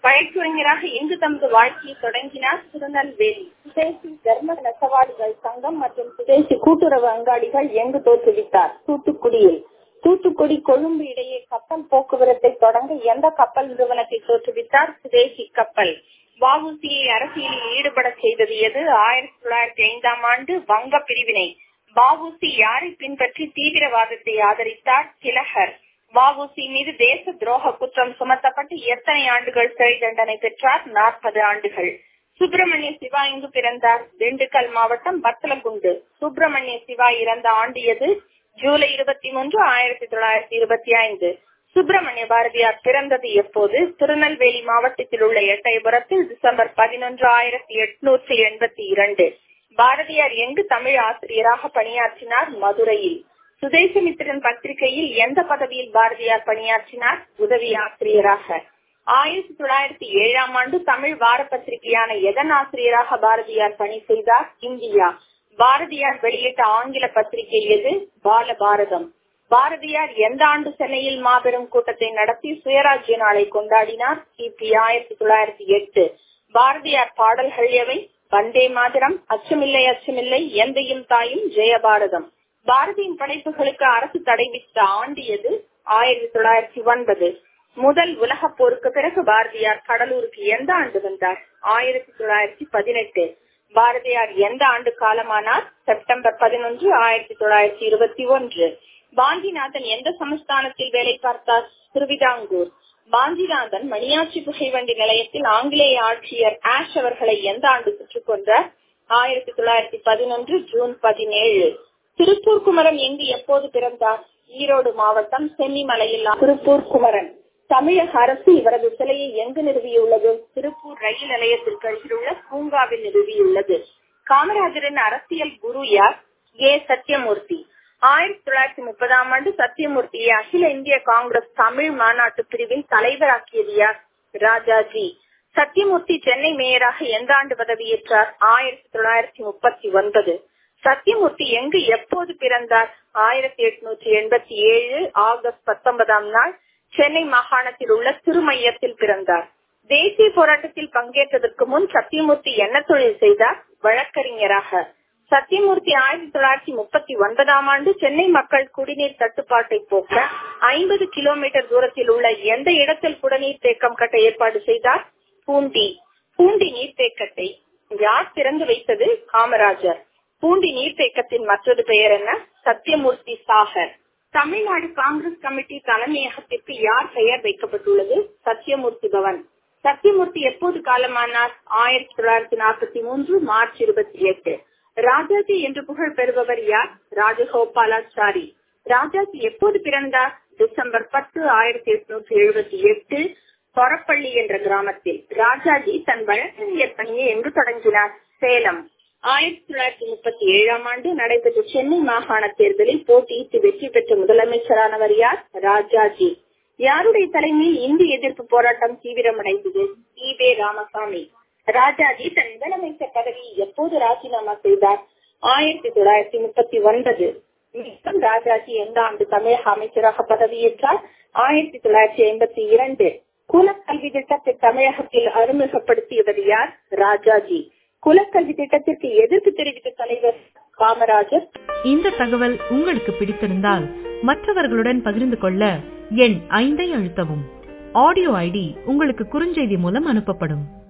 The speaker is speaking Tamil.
வழக்கறிஞராக இங்கு தமது வாழ்க்கையை தொடங்கினார் திருநெல்வேலி சுதேசி தர்ம நெசவாளிகள் சங்கம் மற்றும் சுதேசி கூட்டுறவு அங்காடிகள் எங்கு தோற்றுவித்தார் தூத்துக்குடியில் தூத்துக்குடி கொழும்பு இடையே கப்பல் போக்குவரத்தை தொடங்க எந்த கப்பல் நிறுவனத்தை தோற்றுவித்தார் சுதேசி கப்பல் வஉசியை அரசியலில் ஈடுபட செய்தது எது ஆயிரத்தி தொள்ளாயிரத்தி ஐந்தாம் ஆண்டு வங்க பிரிவினை வஉசி யாரை பின்பற்றி தீவிரவாதத்தை ஆதரித்தார் திலகர் வஉசி மீது தேச துரோக குற்றம் சுமத்தப்பட்டு எத்தனை ஆண்டுகள் சிறை தண்டனை பெற்றார் நாற்பது ஆண்டுகள் சுப்பிரமணிய சிவா இங்கு பிறந்தார் திண்டுக்கல் மாவட்டம் பத்தலகுண்டு சுப்பிரமணிய சிவா இறந்த ஆண்டு எது ஜூலை இருபத்தி மூன்று ஆயிரத்தி தொள்ளாயிரத்தி இருபத்தி ஐந்து சுப்பிரமணிய பாரதியார் பிறந்தது எப்போது திருநெல்வேலி மாவட்டத்தில் உள்ள எட்டயபுரத்தில் டிசம்பர் பதினொன்று ஆயிரத்தி எட்நூற்றி எண்பத்தி இரண்டு பாரதியார் எங்கு தமிழ் ஆசிரியராக பணியாற்றினார் மதுரையில் சுதேசமித்திரன் பத்திரிகையில் எந்த பதவியில் பாரதியார் பணியாற்றினார் உதவி ஆசிரியராக ஆயிரத்தி தொள்ளாயிரத்தி ஏழாம் ஆண்டு தமிழ் வார பத்திரிகையான எதன் ஆசிரியராக பாரதியார் பணி செய்தார் இந்தியா பாரதியார் வெளியிட்ட ஆங்கில பத்திரிகை எது பால பாரதம் பாரதியார் எந்த ஆண்டு சென்னையில் மாபெரும் கூட்டத்தை நடத்தி சுயராஜ்ய நாளை கொண்டாடினார் கிபி ஆயிரத்தி தொள்ளாயிரத்தி எட்டு பாரதியார் பாடல்கள் எவை வந்தே மாதிரம் அச்சமில்லை அச்சமில்லை எந்தையும் தாயும் ஜெயபாரதம் பாரதியின் படைப்புகளுக்கு அரசு தடை விதித்த ஆண்டு எது ஆயிரத்தி தொள்ளாயிரத்தி ஒன்பது முதல் உலக போருக்கு பிறகு பாரதியார் கடலூருக்கு எந்த ஆண்டு வந்தார் ஆயிரத்தி தொள்ளாயிரத்தி பதினெட்டு பாரதியார் எந்த ஆண்டு காலமானார் செப்டம்பர் பதினொன்று ஆயிரத்தி தொள்ளாயிரத்தி இருபத்தி ஒன்று பாஞ்சிநாதன் எந்த சமஸ்தானத்தில் வேலை பார்த்தார் திருவிதாங்கூர் பாஞ்சிநாதன் மணியாச்சி புகைவண்டி நிலையத்தில் ஆங்கிலேய ஆட்சியர் ஆஷ் அவர்களை எந்த ஆண்டு சுற்றுக் கொண்டார் ஆயிரத்தி தொள்ளாயிரத்தி பதினொன்று ஜூன் பதினேழு திருப்பூர் குமரன் எங்கு எப்போது பிறந்தார் ஈரோடு மாவட்டம் சென்னிமலையில் திருப்பூர் குமரன் தமிழக அரசு இவரது சிலையை எங்கு நிறுவியுள்ளது திருப்பூர் ரயில் நிலையத்திற்கு அருகிலுள்ள பூங்காவில் நிறுவியுள்ளது காமராஜரின் அரசியல் குரு யார் ஏ சத்யமூர்த்தி ஆயிரத்தி தொள்ளாயிரத்தி முப்பதாம் ஆண்டு சத்யமூர்த்தியை அகில இந்திய காங்கிரஸ் தமிழ் மாநாட்டு பிரிவில் தலைவராக்கியது யார் ராஜாஜி சத்யமூர்த்தி சென்னை மேயராக எந்த ஆண்டு பதவியேற்றார் ஆயிரத்தி தொள்ளாயிரத்தி முப்பத்தி ஒன்பது சத்யமூர்த்தி எங்கு எப்போது பிறந்தார் ஆயிரத்தி எட்நூற்றி எண்பத்தி ஏழு ஆகஸ்ட் பத்தொன்பதாம் நாள் சென்னை மாகாணத்தில் உள்ள திருமையத்தில் பிறந்தார் தேசிய போராட்டத்தில் பங்கேற்றதற்கு முன் சத்யமூர்த்தி என்ன தொழில் செய்தார் வழக்கறிஞராக சத்யமூர்த்தி ஆயிரத்தி தொள்ளாயிரத்தி முப்பத்தி ஒன்பதாம் ஆண்டு சென்னை மக்கள் குடிநீர் தட்டுப்பாட்டை போக்க ஐம்பது கிலோமீட்டர் தூரத்தில் உள்ள எந்த இடத்தில் குடிநீர் தேக்கம் கட்ட ஏற்பாடு செய்தார் பூண்டி பூண்டி நீர்த்தேக்கத்தை யார் திறந்து வைத்தது காமராஜர் பூண்டி நீர்த்தேக்கத்தின் மற்றொரு பெயர் என்ன சத்யமூர்த்தி சாகர் தமிழ்நாடு காங்கிரஸ் கமிட்டி தலைமையகத்திற்கு யார் பெயர் வைக்கப்பட்டுள்ளது சத்யமூர்த்தி பவன் சத்யமூர்த்தி எப்போது காலமானார் ஆயிரத்தி தொள்ளாயிரத்தி நாற்பத்தி மூன்று மார்ச் இருபத்தி எட்டு ராஜாஜி என்று புகழ் பெறுபவர் யார் ராஜகோபாலாச்சாரி ராஜாஜி எப்போது பிறந்தார் டிசம்பர் பத்து ஆயிரத்தி எட்நூற்றி எழுபத்தி எட்டு தொரப்பள்ளி என்ற கிராமத்தில் ராஜாஜி தன் வழக்கறிஞர் பணியை எங்கு தொடங்கினார் சேலம் ஆயிரத்தி தொள்ளாயிரத்தி முப்பத்தி ஏழாம் ஆண்டு நடைபெற்ற சென்னை மாகாண தேர்தலில் போட்டியிட்டு வெற்றி பெற்ற முதலமைச்சரானவர் யார் ராஜாஜி யாருடைய தலைமையில் இந்தி எதிர்ப்பு போராட்டம் தீவிரமடைந்தது ஈவே ராமசாமி ராஜாஜி தன் முதலமைச்சர் பதவியை எப்போது ராஜினாமா செய்தார் ஆயிரத்தி தொள்ளாயிரத்தி முப்பத்தி ஒன்பது மீண்டும் ராஜாஜி எந்த ஆண்டு தமிழக அமைச்சராக பதவியேற்றார் ஆயிரத்தி தொள்ளாயிரத்தி ஐம்பத்தி இரண்டு குலக்கல்வி திட்டத்தை தமிழகத்தில் அறிமுகப்படுத்தியவர் யார் ராஜாஜி குலக்கல்வி திட்டத்திற்கு எதிர்ப்பு தெரிவித்த தலைவர் காமராஜர் இந்த தகவல் உங்களுக்கு பிடித்திருந்தால் மற்றவர்களுடன் பகிர்ந்து கொள்ள எண் ஐந்தை அழுத்தவும் ஆடியோ ஐடி உங்களுக்கு குறுஞ்செய்தி மூலம் அனுப்பப்படும்